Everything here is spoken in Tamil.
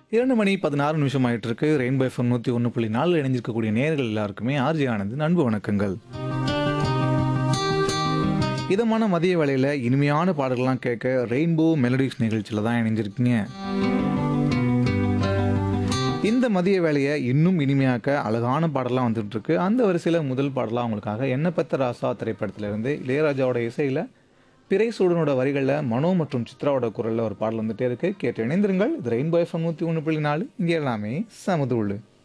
இரண்டு மணி பதினாறு நிமிஷம் ஆயிட்டு இருக்கு ரெயின்போ எஃப்எம் நூற்றி ஒன்று புள்ளி நாலு இணைஞ்சிருக்கக்கூடிய நேர்கள் எல்லாருக்குமே ஆர்ஜி ஆனந்த் அன்பு வணக்கங்கள் இதமான மதிய வேளையில் இனிமையான பாடல்கள்லாம் கேட்க ரெயின்போ மெலடிக்ஸ் நிகழ்ச்சியில் தான் இணைஞ்சிருக்கீங்க இந்த மதிய வேலையை இன்னும் இனிமையாக்க அழகான பாடலாம் வந்துட்டு இருக்கு அந்த வரிசையில் முதல் பாடலாம் உங்களுக்காக என்ன பெத்த ராசா திரைப்படத்திலிருந்து இளையராஜாவோட இசையில் பிறை சூடனோட வரிகளில் மனோ மற்றும் சித்ராவோட குரலில் ஒரு பாடல் வந்துட்டே இருக்கு கேட்டு இணைந்திருங்கள் இது ரெயின்போ எஃப்எம் நூற்றி ஒன்று புள்ளி நாலு இங்கே எல்லாமே சமது உள்ளு